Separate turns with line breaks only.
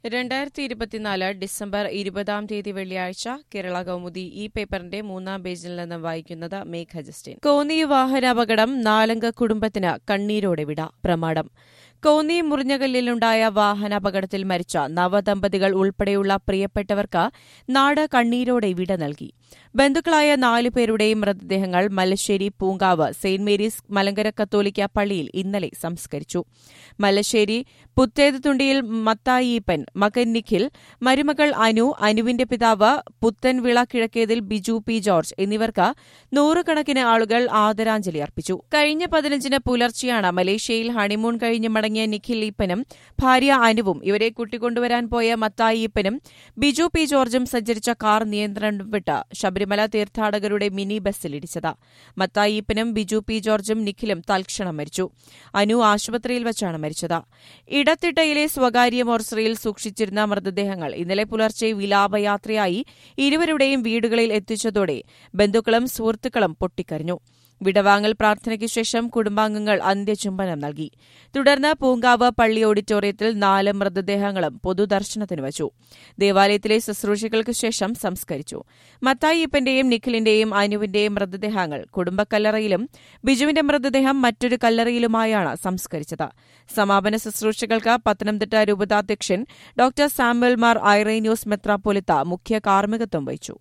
രണ്ടായിരത്തി ഇരുപത്തിനാല് ഡിസംബർ ഇരുപതാം തീയതി വെള്ളിയാഴ്ച കേരള കൗമുദി ഈ പേപ്പറിന്റെ മൂന്നാം പേജിൽ നിന്ന് വായിക്കുന്നത് മേഘ ജസ്റ്റിൻ കോന്നി വാഹനാപകടം നാലംഗ കുടുംബത്തിന് കണ്ണീരോടെ വിട പ്രമാണം കോന്നി മുറിഞ്ഞകല്ലിലുണ്ടായ വാഹനാപകടത്തിൽ മരിച്ച നവദമ്പതികൾ ഉൾപ്പെടെയുള്ള പ്രിയപ്പെട്ടവർക്ക് നാട് കണ്ണീരോടെ വിട നൽകി ബന്ധുക്കളായ നാലുപേരുടെയും മൃതദേഹങ്ങൾ മല്ലശ്ശേരി പൂങ്കാവ് സെയിന്റ് മേരീസ് മലങ്കര കത്തോലിക്ക പള്ളിയിൽ ഇന്നലെ സംസ്കരിച്ചു മല്ലശ്ശേരി പുത്തേതുതുണ്ടിയിൽ മത്തായിപ്പൻ മകൻ നിഖിൽ മരുമകൾ അനു അനുവിന്റെ പിതാവ് പുത്തൻവിള കിഴക്കേതിൽ ബിജു പി ജോർജ് എന്നിവർക്ക് നൂറുകണക്കിന് ആളുകൾ ആദരാഞ്ജലി അർപ്പിച്ചു കഴിഞ്ഞ പതിനഞ്ചിന് പുലർച്ചെയാണ് മലേഷ്യയിൽ ഹണിമൂൺ കഴിഞ്ഞ് മടങ്ങിയ നിഖിൽ ഈപ്പനും ഭാര്യ അനുവും ഇവരെ കൂട്ടിക്കൊണ്ടുവരാൻ പോയ മത്തായി ഈപ്പനും ബിജു പി ജോർജും സഞ്ചരിച്ച കാർ നിയന്ത്രണം വിട്ട് ശബരിമല തീർത്ഥാടകരുടെ മിനി ബസ്സിലിടിച്ചത് മത്തായി ഈപ്പനും ബിജു പി ജോർജും നിഖിലും തൽക്ഷണം മരിച്ചു അനു ആശുപത്രിയിൽ വെച്ചാണ് മരിച്ചത് ഇടത്തിട്ടയിലെ സ്വകാര്യ മോർച്ചറിയിൽ സൂക്ഷിച്ചിരുന്ന മൃതദേഹങ്ങൾ ഇന്നലെ പുലർച്ചെ വിലാപയാത്രയായി ഇരുവരുടെയും വീടുകളിൽ എത്തിച്ചതോടെ ബന്ധുക്കളും സുഹൃത്തുക്കളും പൊട്ടിക്കരഞ്ഞു വിടവാങ്ങൽ പ്രാർത്ഥനയ്ക്ക് ശേഷം കുടുംബാംഗങ്ങൾ അന്ത്യചുംബനം നൽകി തുടർന്ന് പൂങ്കാവ് പള്ളി ഓഡിറ്റോറിയത്തിൽ നാല് മൃതദേഹങ്ങളും പൊതുദർശനത്തിന് വച്ചു ദേവാലയത്തിലെ ശുശ്രൂഷകൾക്ക് ശേഷം സംസ്കരിച്ചു മത്തായിപ്പന്റെയും നിഖിലിന്റെയും അനുവിന്റെയും മൃതദേഹങ്ങൾ കുടുംബക്കല്ലറയിലും ബിജുവിന്റെ മൃതദേഹം മറ്റൊരു കല്ലറയിലുമായാണ് സംസ്കരിച്ചത് സമാപന ശുശ്രൂഷകൾക്ക് പത്തനംതിട്ട രൂപതാധ്യക്ഷൻ ഡോക്ടർ സാമുവൽ മാർ ഐറേന്യൂസ് മെത്രാപ്പൊലിത്ത മുഖ്യ കാർമ്മികത്വം വഹിച്ചു